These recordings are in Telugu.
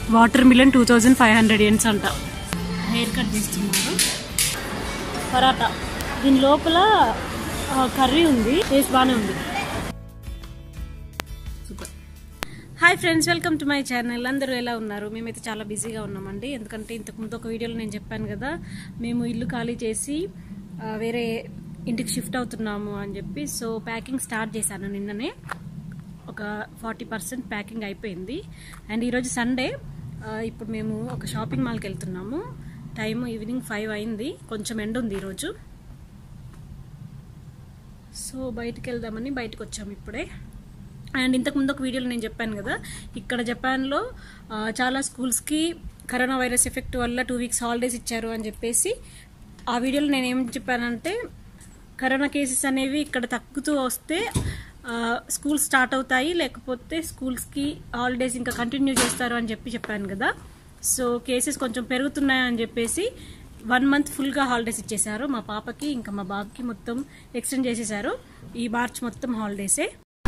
Water watermelon two thousand five hundred yen అంట హెయిర్ కట్ చేస్తున్నారు పరాటా దీని లోపల కర్రీ ఉంది టేస్ట్ బాగానే ఉంది super hi friends welcome to my channel అందరూ ఎలా ఉన్నారు మేమైతే చాలా బిజీగా ఉన్నామండి ఎందుకంటే ఇంతకు ముందు ఒక వీడియోలో నేను చెప్పాను కదా మేము ఇల్లు ఖాళీ చేసి ఆ, వేరే ఇంటికి షిఫ్ట్ అవుతున్నాము అని చెప్పి సో ప్యాకింగ్ స్టార్ట్ చేశాను నిన్ననే ఒక ఫార్టీ పర్సెంట్ ప్యాకింగ్ అయిపోయింది అండ్ ఈరోజు సండే ఆ, ఇప్పుడు మేము ఒక షాపింగ్ మాల్కి వెళ్తున్నాము టైం ఈవినింగ్ ఫైవ్ అయింది కొంచెం ఎండ ఉంది ఈరోజు సో బయటికి వెళ్దామని బయటకు వచ్చాము ఇప్పుడే అండ్ ఇంతకు ముందు ఒక వీడియోలో నేను చెప్పాను కదా ఇక్కడ జపాన్లో ఆ, చాలా స్కూల్స్కి కరోనా వైరస్ ఎఫెక్ట్ వల్ల టూ వీక్స్ హాలిడేస్ ఇచ్చారు అని చెప్పేసి ఆ వీడియోలో నేను ఏం చెప్పానంటే కరోనా కేసెస్ అనేవి ఇక్కడ తగ్గుతూ వస్తే స్కూల్ స్టార్ట్ అవుతాయి లేకపోతే స్కూల్స్కి హాలిడేస్ ఇంకా కంటిన్యూ చేస్తారు అని చెప్పి చెప్పాను కదా సో కేసెస్ కొంచెం పెరుగుతున్నాయని చెప్పేసి వన్ మంత్ ఫుల్గా హాలిడేస్ ఇచ్చేశారు మా పాపకి ఇంకా మా బాబుకి మొత్తం ఎక్స్టెండ్ చేసేసారు ఈ మార్చ్ మొత్తం హాలిడేసే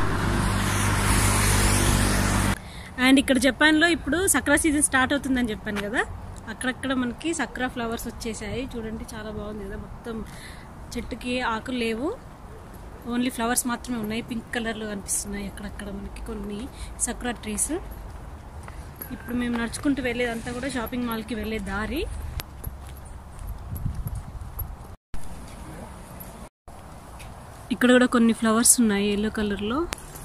అండ్ ఇక్కడ జపాన్లో ఇప్పుడు సక్రా సీజన్ స్టార్ట్ అవుతుందని చెప్పాను కదా అక్కడక్కడ మనకి సక్రా ఫ్లవర్స్ వచ్చేసాయి చూడండి చాలా బాగుంది కదా మొత్తం చెట్టుకి ఆకులు లేవు ఓన్లీ ఫ్లవర్స్ మాత్రమే ఉన్నాయి పింక్ కలర్లో కనిపిస్తున్నాయి అక్కడక్కడ మనకి కొన్ని సక్రా ట్రీస్ ఇప్పుడు మేము నడుచుకుంటూ వెళ్ళేదంతా కూడా షాపింగ్ మాల్కి వెళ్ళే దారి ఇక్కడ కూడా కొన్ని ఫ్లవర్స్ ఉన్నాయి ఎల్లో కలర్లో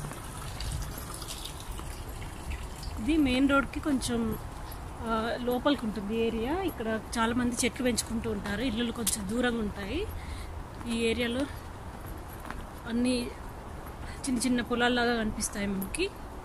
ఇది మెయిన్ రోడ్కి కొంచెం ఆ, లోపలికి ఉంటుంది ఏరియా ఇక్కడ చాలా మంది చెట్లు పెంచుకుంటూ ఉంటారు ఇల్లులు కొంచెం దూరంగా ఉంటాయి ఈ ఏరియాలో అన్ని చిన్న చిన్న పొలాల్లాగా కనిపిస్తాయి మనకి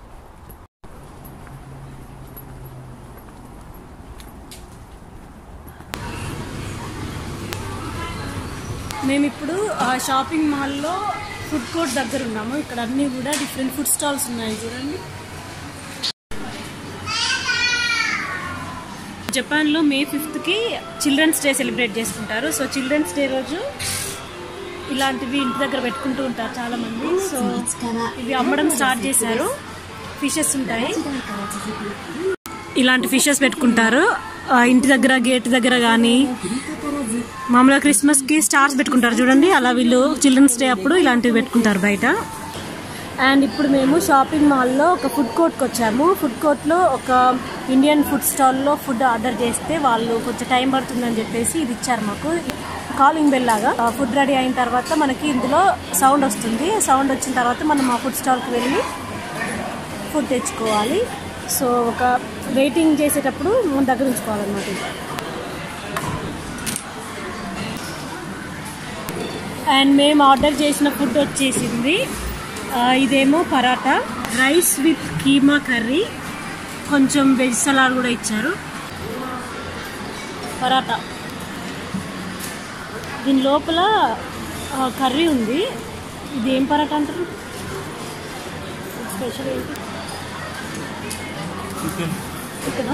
మేము ఇప్పుడు ఆ షాపింగ్ మాల్లో ఫుడ్ కోర్ట్ దగ్గర ఉన్నాము ఇక్కడ అన్ని కూడా డిఫరెంట్ ఫుడ్ స్టాల్స్ ఉన్నాయి చూడండి జపాన్లో మే ఫిఫ్త్కి చిల్డ్రన్స్ డే సెలబ్రేట్ చేసుకుంటారు సో చిల్డ్రన్స్ డే రోజు ఇలాంటివి ఇంటి దగ్గర పెట్టుకుంటూ ఉంటారు చాలా మంది సో ఇవి అమ్మడం స్టార్ట్ చేశారు ఫిషెస్ ఉంటాయి ఇలాంటి ఫిషెస్ పెట్టుకుంటారు ఆ, ఇంటి దగ్గర గేట్ దగ్గర కానీ మామూలుగా క్రిస్మస్ కి స్టార్స్ పెట్టుకుంటారు చూడండి అలా వీళ్ళు చిల్డ్రన్స్ డే అప్పుడు ఇలాంటివి పెట్టుకుంటారు బయట అండ్ ఇప్పుడు మేము షాపింగ్ మాల్లో ఒక ఫుడ్ కోర్ట్కి వచ్చాము ఫుడ్ కోర్ట్లో ఒక ఇండియన్ ఫుడ్ స్టాల్లో ఫుడ్ ఆర్డర్ చేస్తే వాళ్ళు కొంచెం టైం పడుతుందని చెప్పేసి ఇది ఇచ్చారు మాకు కాలింగ్ బెల్ లాగా ఫుడ్ రెడీ అయిన తర్వాత మనకి ఇందులో సౌండ్ వస్తుంది సౌండ్ వచ్చిన తర్వాత మనం ఆ ఫుడ్ స్టాల్కి వెళ్ళి ఫుడ్ తెచ్చుకోవాలి సో ఒక వెయిటింగ్ చేసేటప్పుడు మనం దగ్గర ఉంచుకోవాలన్నమాట ఇది. అండ్ మేము ఆర్డర్ చేసిన ఫుడ్ వచ్చేసింది ఆ, ఇదేమో paratha rice with keema curry కొంచెం వెజ్ సలాడ్ కూడా ఇచ్చారు పరాటా దీని లోపల ఆ, కర్రీ ఉంది ఇది ఏం పరాటా అంటారు స్పెషల్ ఏంటి చికెన్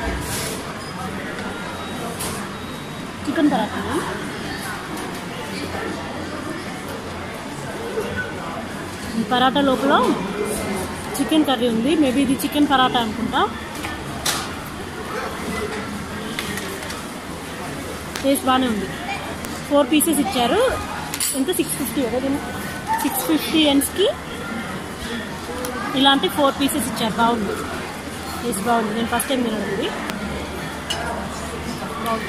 చికెన్ పరాటానా ఈ పరాటా లోపల చికెన్ కర్రీ ఉంది మేబీ ఇది చికెన్ పరాటా అనుకుంటా టేస్ట్ బాగానే ఉంది ఫోర్ పీసెస్ ఇచ్చారు ఎంత సిక్స్ ఫిఫ్టీ కదా దీన్ని సిక్స్ ఫిఫ్టీ ఎన్స్కి ఇలాంటి ఫోర్ పీసెస్ ఇచ్చారు బాగుంది టేస్ట్ బాగుంది నేను ఫస్ట్ టైం తినడం ఇది బాగుంది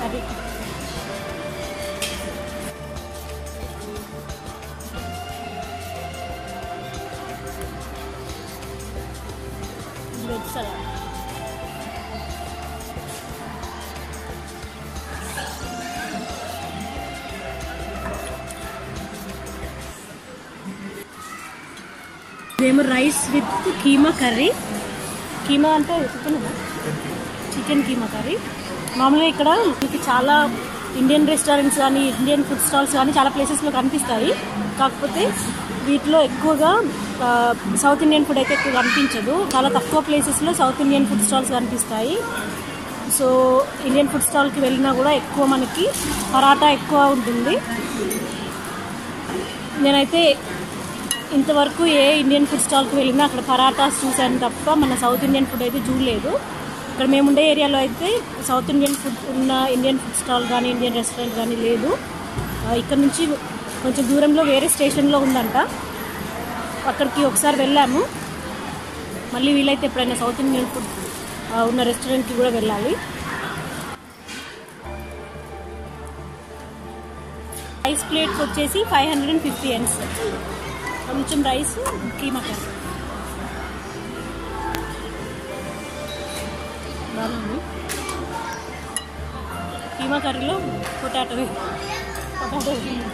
కర్రీ వెజ్ సలాడ్ ఇదేమో rice with keema curry keema అంటే చికెన్ చికెన్ కీమా కర్రీ మామూలుగా ఇక్కడ మీకు చాలా ఇండియన్ రెస్టారెంట్స్ కానీ ఇండియన్ ఫుడ్ స్టాల్స్ కానీ చాలా ప్లేసెస్లో కనిపిస్తాయి కాకపోతే వీటిలో ఎక్కువగా ఆ, సౌత్ ఇండియన్ ఫుడ్ అయితే ఎక్కువ కనిపించదు చాలా తక్కువ ప్లేసెస్లో సౌత్ ఇండియన్ ఫుడ్ స్టాల్స్ కనిపిస్తాయి సో ఇండియన్ ఫుడ్ స్టాల్కి వెళ్ళినా కూడా ఎక్కువ మనకి పరాటా ఎక్కువ ఉంటుంది నేనైతే ఇంతవరకు ఏ ఇండియన్ ఫుడ్ స్టాల్కి వెళ్ళినా అక్కడ పరాటాస్ చూశాను తప్ప మన సౌత్ ఇండియన్ ఫుడ్ అయితే చూడలేదు ఇక్కడ మేము ఉండే ఏరియాలో అయితే సౌత్ ఇండియన్ ఫుడ్ ఉన్న ఇండియన్ ఫుడ్ స్టాల్ కానీ ఇండియన్ రెస్టారెంట్ కానీ లేదు ఆ, ఇక్కడ నుంచి కొంచెం దూరంలో వేరే స్టేషన్లో ఉందంట అక్కడికి ఒకసారి వెళ్ళాము మళ్ళీ వీలైతే ఎప్పుడైనా సౌత్ ఇండియన్ ఫుడ్ ఆ, ఉన్న రెస్టారెంట్కి కూడా వెళ్ళాలి రైస్ ప్లేట్స్ వచ్చేసి five hundred and fifty yen కొంచెం రైస్ కీమా కర్రీ బాగుంది కీమా కర్రీలో పొటాటో పొటాటో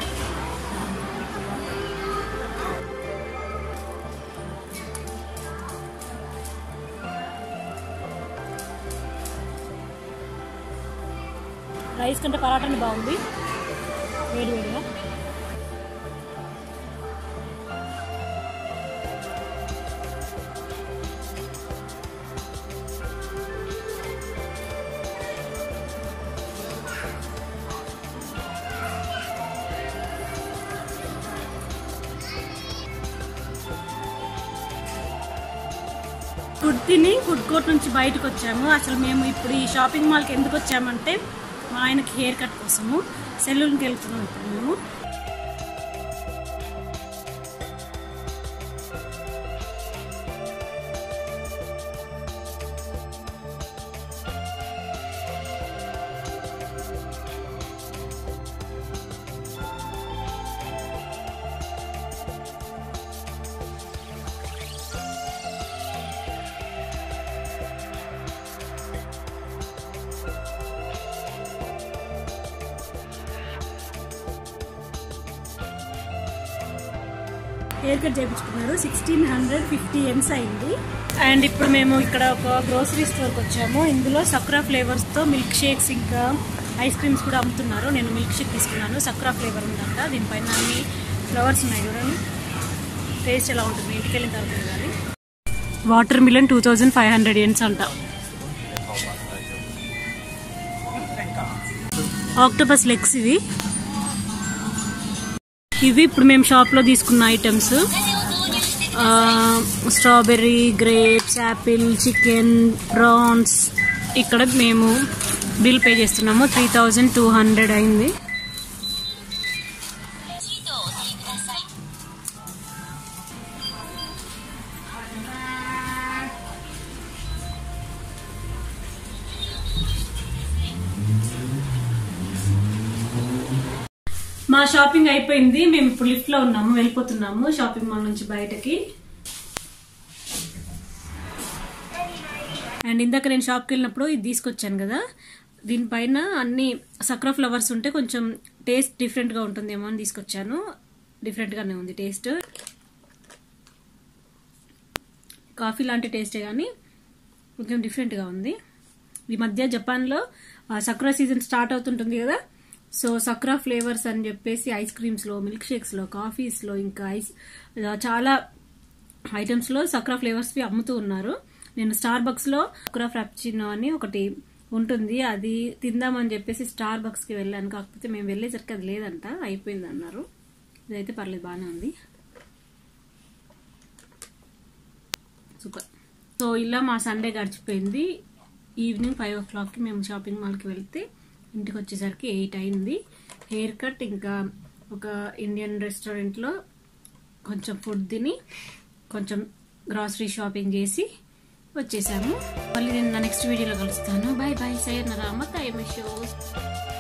రైస్ కంటే పరాటాని బాగుంది వేడి వేడిగా ఫుడ్ తిని ఫుడ్ కోర్ట్ నుంచి బయటకు వచ్చాము అసలు మేము ఇప్పుడు ఈ షాపింగ్ మాల్కి ఎందుకు వచ్చామంటే మా ఆయనకి హెయిర్ కట్ కోసము సెలూన్కి వెళ్తున్నాం ఇప్పుడు మేము హెయిర్ కట్ చేయించుకున్నారు సిక్స్టీన్ హండ్రెడ్ ఫిఫ్టీ ఎన్స్ అయింది అండ్ ఇప్పుడు మేము ఇక్కడ ఒక గ్రోసరీ స్టోర్కి వచ్చాము ఇందులో సక్రా ఫ్లేవర్స్తో మిల్క్ షేక్స్ ఇంకా ఐస్ క్రీమ్స్ కూడా అమ్ముతున్నారు నేను మిల్క్ షేక్ తీసుకున్నాను సక్రా ఫ్లేవర్ ఉందంట దీనిపైన అన్ని ఫ్లవర్స్ ఉన్నాయి చూడండి టేస్ట్ ఎలా ఉంటుంది ఇంటికి వెళ్ళిన తర్వాత చూడాలి watermelon two thousand five hundred yen అంట ఆక్టోపస్ లెగ్స్ ఇవి ఇవి ఇప్పుడు మేము షాప్లో తీసుకున్న items strawberry grapes apple chicken prawns ఇక్కడ మేము బిల్ పే చేస్తున్నాము త్రీ థౌజండ్ టూ హండ్రెడ్ అయింది మా షాపింగ్ అయిపోయింది మేము ఇప్పుడు లిఫ్ట్ లో ఉన్నాము వెళ్ళిపోతున్నాము షాపింగ్ మాల్ నుంచి బయటకి అండ్ ఇందాక నేను షాప్కి వెళ్ళినప్పుడు ఇది తీసుకొచ్చాను కదా దీనిపైన అన్ని సక్రా ఫ్లవర్స్ ఉంటే కొంచెం టేస్ట్ డిఫరెంట్గా ఉంటుందేమో అని తీసుకొచ్చాను డిఫరెంట్గానే ఉంది టేస్ట్ కాఫీ లాంటి టేస్టే కానీ కొంచెం డిఫరెంట్గా ఉంది ఈ మధ్య జపాన్లో ఆ, సక్రా సీజన్ స్టార్ట్ అవుతుంటుంది కదా సో సక్రా ఫ్లేవర్స్ అని చెప్పేసి ఐస్ క్రీమ్స్లో మిల్క్ షేక్స్లో కాఫీస్లో ఇంకా ఐస్ ఆ, చాలా ఐటమ్స్లో సక్రా ఫ్లేవర్స్వి అమ్ముతూ ఉన్నారు నేను స్టార్ బక్స్లో సక్రా ఫ్రాప్చినో అని ఒకటి ఉంటుంది అది తిందామని చెప్పేసి స్టార్ బక్స్కి వెళ్ళాను కాకపోతే మేము వెళ్ళేసరికి అది లేదంట అయిపోయింది అన్నారు ఇదైతే పర్లేదు బాగానే ఉంది సూపర్ సో ఇలా మా సండే గడిచిపోయింది ఈవినింగ్ ఫైవ్ ఓ క్లాక్కి మేము షాపింగ్ మాల్కి వెళ్తే ఇంటికి వచ్చేసరికి ఎయిట్ అయింది హెయిర్ కట్ ఇంకా ఒక ఇండియన్ రెస్టారెంట్లో కొంచెం ఫుడ్ తిని కొంచెం గ్రాసరీ షాపింగ్ చేసి వచ్చేసాము మళ్ళీ నేను నా నెక్స్ట్ వీడియోలో కలుస్తాను బాయ్ బాయ్ సైర్ నా రామ టైమ్ షోస్